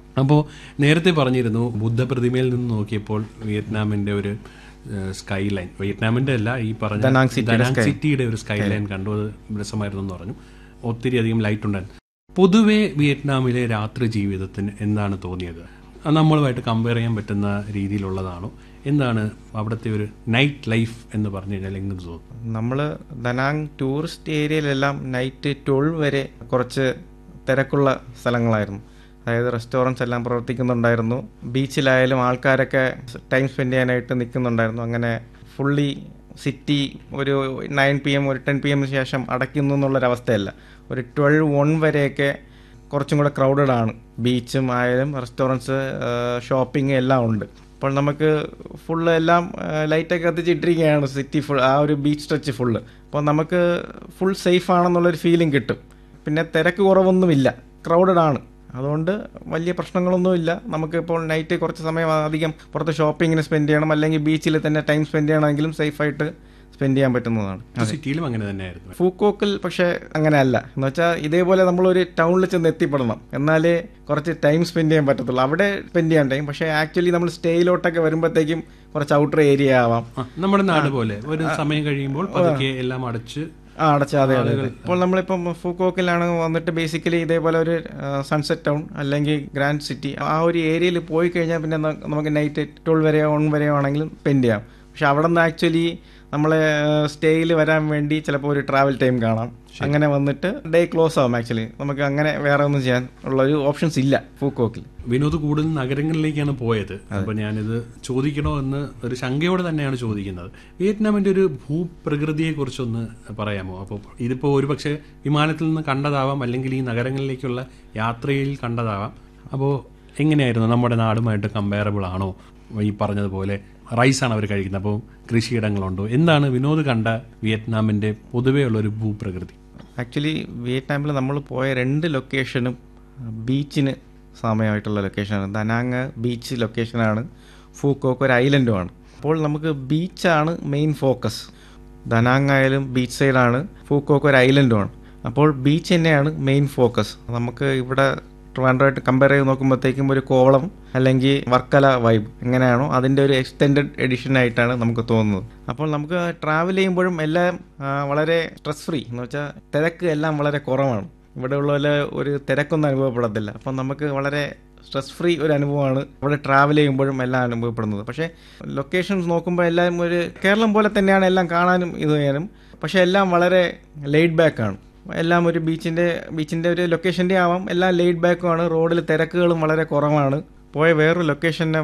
അപ്പോൾ നേരത്തെ പറഞ്ഞിരുന്നു ബുദ്ധപ്രതിമയിൽ നിന്ന് നോക്കിയപ്പോൾ വിയറ്റ്നാമിന്റെ ഒരു സ്കൈ ലൈൻ വിയറ്റ്നാമിന്റെ അല്ല ഈ പറഞ്ഞ ദനാങ് സിറ്റിയുടെ ദനാങ് സിറ്റിയുടെ ഒരു സ്കൈ ലൈൻ കണ്ടു അത് രസമായിരുന്നു എന്ന് പറഞ്ഞു ഒത്തിരി അധികം ലൈറ്റ് ഉണ്ടായിരുന്നു പൊതുവെ വിയറ്റ്നാമിലെ രാത്രി ജീവിതത്തിന് എന്താണ് തോന്നിയത് അത് നമ്മളുമായിട്ട് കമ്പയർ ചെയ്യാൻ പറ്റുന്ന രീതിയിലുള്ളതാണോ എന്താണ് അവിടുത്തെ ഒരു നൈറ്റ് ലൈഫ് എന്ന് പറഞ്ഞു കഴിഞ്ഞാൽ എങ്ങനെ തോന്നുന്നു നമ്മൾ ദനാങ് ടൂറിസ്റ്റ് ഏരിയയിലെല്ലാം നൈറ്റ് ട്വൽവ് വരെ കുറച്ച് തിരക്കുള്ള സ്ഥലങ്ങളായിരുന്നു അതായത് റെസ്റ്റോറൻറ്റ്സ് എല്ലാം പ്രവർത്തിക്കുന്നുണ്ടായിരുന്നു ബീച്ചിലായാലും ആൾക്കാരൊക്കെ ടൈം സ്പെൻഡ് ചെയ്യാനായിട്ട് നിൽക്കുന്നുണ്ടായിരുന്നു അങ്ങനെ ഫുള്ളി സിറ്റി ഒരു നയൻ പി എം ഒരു ടെൻ പി എമ്മിന് ശേഷം അടയ്ക്കുന്നു എന്നുള്ളൊരവസ്ഥയല്ല ഒരു ട്വൽവ് വൺ വരെയൊക്കെ കുറച്ചും കൂടെ ക്രൗഡഡ് ആണ് ബീച്ചും ആയാലും റെസ്റ്റോറൻറ്റ്സ് ഷോപ്പിംഗ് എല്ലാം ഉണ്ട് അപ്പോൾ നമുക്ക് ഫുള്ള് എല്ലാം ലൈറ്റൊക്കെ കത്തിച്ചിട്ടിരിക്കുകയാണ് സിറ്റി ഫുൾ ആ ഒരു ബീച്ച് സ്ട്രെച്ച് ഫുള്ള് അപ്പോൾ നമുക്ക് ഫുൾ സേഫ് ആണെന്നുള്ളൊരു ഫീലിംഗ് കിട്ടും പിന്നെ തിരക്ക് കുറവൊന്നുമില്ല ക്രൗഡഡ് ആണ് അതുകൊണ്ട് വലിയ പ്രശ്നങ്ങളൊന്നുമില്ല നമുക്ക് ഇപ്പോൾ നൈറ്റ് കുറച്ച് സമയം അധികം പുറത്ത് ഷോപ്പിങ്ങിന് സ്പെൻഡ് ചെയ്യണം അല്ലെങ്കിൽ ബീച്ചിൽ തന്നെ ടൈം സ്പെൻഡ് ചെയ്യണമെങ്കിലും സേഫായിട്ട് സ്പെൻഡ് ചെയ്യാൻ പറ്റുന്നതാണ് സിറ്റിയിലും അങ്ങനെ തന്നെയായിരുന്നു ഫൂക്കോക്കിൽ പക്ഷേ അങ്ങനെ അല്ല എന്ന് വെച്ചാൽ ഇതേപോലെ നമ്മളൊരു ടൗണിൽ ചെന്ന് എത്തിപ്പെടണം എന്നാലേ കുറച്ച് ടൈം സ്പെൻഡ് ചെയ്യാൻ പറ്റത്തുള്ളൂ അവിടെ സ്പെൻഡ് ചെയ്യാൻ ടൈം പക്ഷേ ആക്ച്വലി നമ്മൾ സ്റ്റേയിലോട്ടൊക്കെ വരുമ്പോഴത്തേക്കും കുറച്ച് ഔട്ടർ ഏരിയ ആവാം ആ, നമ്മുടെ നാട് പോലെ ഒരു സമയം കഴിയുമ്പോൾ പതുക്കെ എല്ലാം അടച്ച് ആ അടച്ചാതെ അതെ അതെ. ഇപ്പോൾ നമ്മളിപ്പം ഫൂക്കോക്കിലാണ് വന്നിട്ട് ബേസിക്കലി ഇതേപോലെ ഒരു സൺസെറ്റ് ടൗൺ അല്ലെങ്കിൽ ഗ്രാൻഡ് സിറ്റി ആ ഒരു ഏരിയയിൽ പോയി കഴിഞ്ഞാൽ പിന്നെ ന- നമുക്ക് നൈറ്റ് ട്വൽവ് വരെയോ വൺ വരെയോ ആണെങ്കിലും സ്പെൻഡ് ചെയ്യാം പക്ഷെ അവിടെ നിന്ന് ആക്ച്വലി നമ്മളെ സ്റ്റേയിൽ വരാൻ വേണ്ടി ചിലപ്പോൾ ഒരു ട്രാവൽ ടൈം കാണാം അങ്ങനെ വന്നിട്ട് ഡേ ക്ലോസ് ആവും ആക്ച്വലി നമുക്ക് അങ്ങനെ വേറെ ഒന്നും ചെയ്യാൻ ഉള്ള ഒരു ഓപ്ഷൻസ് ഇല്ല ഫൂക്കോക്കിൽ വിനോദ് കൂടുതൽ നഗരങ്ങളിലേക്കാണ് പോയത് അപ്പൊ ഞാനിത് ചോദിക്കണോ എന്ന് ഒരു ശങ്കയോടെ തന്നെയാണ് ചോദിക്കുന്നത് വിയറ്റ്നാമിന്റെ ഒരു ഭൂപ്രകൃതിയെ കുറിച്ചൊന്ന് പറയാമോ അപ്പോൾ ഇതിപ്പോ ഒരുപക്ഷെ വിമാനത്തിൽ നിന്ന് കണ്ടതാവാം അല്ലെങ്കിൽ ഈ നഗരങ്ങളിലേക്കുള്ള യാത്രയിൽ കണ്ടതാവാം അപ്പോൾ എങ്ങനെയായിരുന്നു നമ്മുടെ നാടുമായിട്ട് കമ്പയറബിൾ ആണോ ഈ പറഞ്ഞതുപോലെ റൈസാണ് അവർ കഴിക്കുന്നത് അപ്പോൾ കൃഷിയിടങ്ങളുണ്ടോ എന്താണ് വിനോദ് കണ്ട വിയറ്റ്നാമിന്റെ പൊതുവെയുള്ള ഒരു ഭൂപ്രകൃതി ആക്ച്വലി വിയറ്റ്നാമിൽ നമ്മൾ പോയ രണ്ട് ലൊക്കേഷനും ബീച്ചിന് സമയമായിട്ടുള്ള ലൊക്കേഷനാണ് ദനാങ് ബീച്ച് ലൊക്കേഷനാണ് ഫൂക്കോക്ക് ഒരു ഐലൻഡുമാണ് അപ്പോൾ നമുക്ക് ബീച്ചാണ് മെയിൻ ഫോക്കസ് ദനാങ് ആയാലും ബീച്ച് സൈഡാണ് ഫൂക്കോക്ക് ഒരു ഐലൻഡുമാണ് അപ്പോൾ ബീച്ച് തന്നെയാണ് മെയിൻ ഫോക്കസ് നമുക്ക് ഇവിടെ ട്രിവാൻഡ്രമായിട്ട് കമ്പയർ ചെയ്ത് നോക്കുമ്പോഴത്തേക്കും ഒരു കോവളം അല്ലെങ്കിൽ വർക്കല വൈബ് എങ്ങനെയാണോ അതിൻ്റെ ഒരു എക്സ്റ്റെൻഡഡ് എഡിഷൻ ആയിട്ടാണ് നമുക്ക് തോന്നുന്നത് അപ്പോൾ നമുക്ക് ട്രാവൽ ചെയ്യുമ്പോഴും എല്ലാം ആ, വളരെ സ്ട്രെസ് ഫ്രീ എന്ന് വെച്ചാൽ തിരക്ക് എല്ലാം വളരെ കുറവാണ് ഇവിടെ ഉള്ള പോലെ ഒരു തിരക്കൊന്നും അനുഭവപ്പെടത്തില്ല അപ്പം നമുക്ക് വളരെ സ്ട്രെസ് ഫ്രീ ഒരു അനുഭവമാണ് ഇവിടെ ട്രാവൽ ചെയ്യുമ്പോഴും എല്ലാം അനുഭവപ്പെടുന്നത് പക്ഷേ ലൊക്കേഷൻസ് നോക്കുമ്പോൾ എല്ലാം ഒരു കേരളം പോലെ തന്നെയാണ് എല്ലാം കാണാനും ഇത് ചെയ്യാനും പക്ഷേ എല്ലാം വളരെ ലെയ്ഡ് ബാക്ക് ആണ് എല്ലാം ഒരു ബീച്ചിൻ്റെ ബീച്ചിൻ്റെ ഒരു ലൊക്കേഷൻ്റെ ആവാം എല്ലാം ലെയ്ഡ് ബാക്കും ആണ് റോഡിൽ തിരക്കുകളും വളരെ കുറവാണ് പോയ വേറൊരു ലൊക്കേഷനെ